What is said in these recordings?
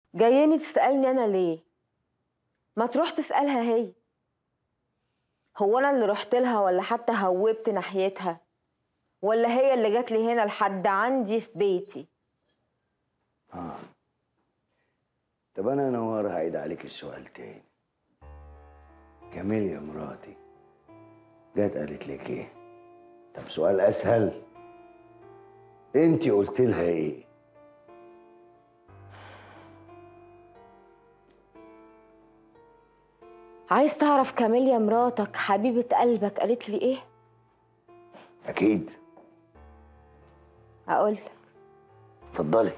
جاياني تسألني أنا ليه؟ ما تروح تسألها هي هو أنا اللي رحت لها ولا حتى هوبت ناحيتها ولا هي اللي جات لي هنا لحد عندي في بيتي اه طب انا نوار هعيد عليك السؤال تاني كاميليا مراتي جت قالت لك ايه طب سؤال اسهل انت قلت لها ايه عايز تعرف كاميليا مراتك حبيبة قلبك قالت لي إيه؟ اكيد أقول اتفضلي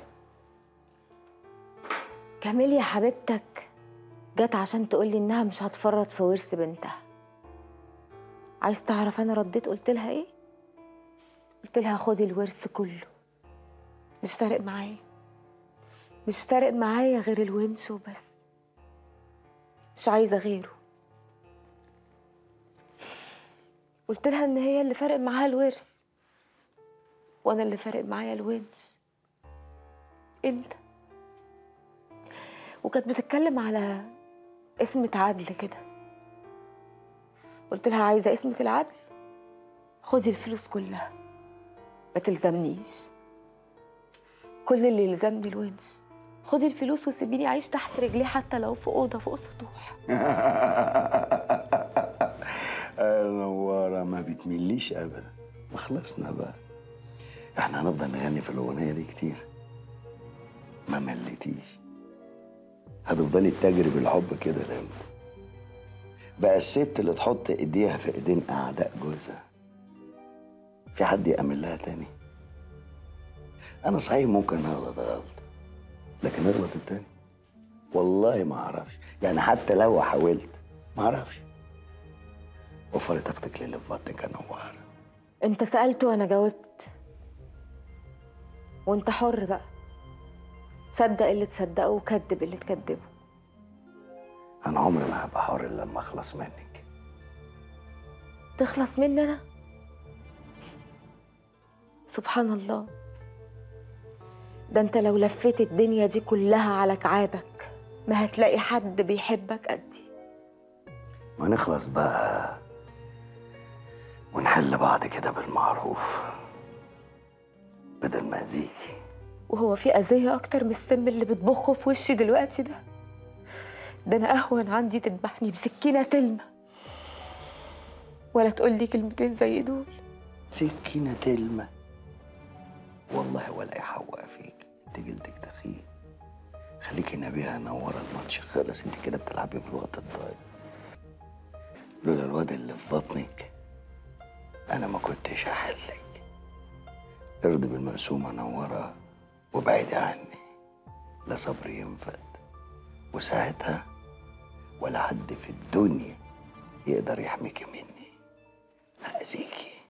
كاميليا حبيبتك جت عشان تقولي إنها مش هتفرط في ورث بنتها عايز تعرف أنا رديت قلت لها إيه؟ قلت لها خدي الورث كله مش فارق معايا مش فارق معايا غير الونش وبس مش عايزة غيره قلت لها إن هي اللي فارق معاها الورث وأنا اللي فارق معايا الونش انت وكانت بتتكلم على اسمة عدل كده قلت لها عايزة اسمة العدل خدي الفلوس كلها ما تلزمنيش كل اللي يلزمني الونش خدي الفلوس وسيبيني اعيش تحت رجليه حتى لو في اوضه فوق سطوح آه، نوارة ما بتمليش ابدا ما خلصنا بقى احنا هنفضل نغني في الاغنيه دي كتير ما مليتيش هتفضلي تجري بالحب كده لما بقى الست اللي تحط ايديها في ايدين اعداء جوزها في حد يأمن لها تاني انا صحيح ممكن اغلط غلط لكن اغلط التاني والله ما اعرفش يعني حتى لو حاولت ما اعرفش وفري طاقتك للي في بطنك يا نوار انت سالت وانا جاوبت وانت حر بقى صدق اللي تصدقه وكذب اللي تكذبه انا عمري ما هبقى حر الا لما اخلص منك تخلص مني انا سبحان الله ده انت لو لفيت الدنيا دي كلها على كعابك ما هتلاقي حد بيحبك قدي ما نخلص بقى ونحل بعض كده بالمعروف بدل ما اذيكي وهو في أذية أكتر من السم اللي بتبخه في وشي دلوقتي ده ده أنا أهون عندي تذبحني بسكينة تلمة ولا تقولي كلمتين زي دول سكينة تلمة والله ولا يحوق فيك انت جلدك تخين خليكي نبيها نورة الماتش خلص انت كده بتلعبي في الوقت الضايع لولا الواد اللي في بطنك انا ما كنتش هحلك ارضي بالمقسومة نورة وابعدي عني لا صبر ينفد وساعتها ولا حد في الدنيا يقدر يحميكي مني هأذيكي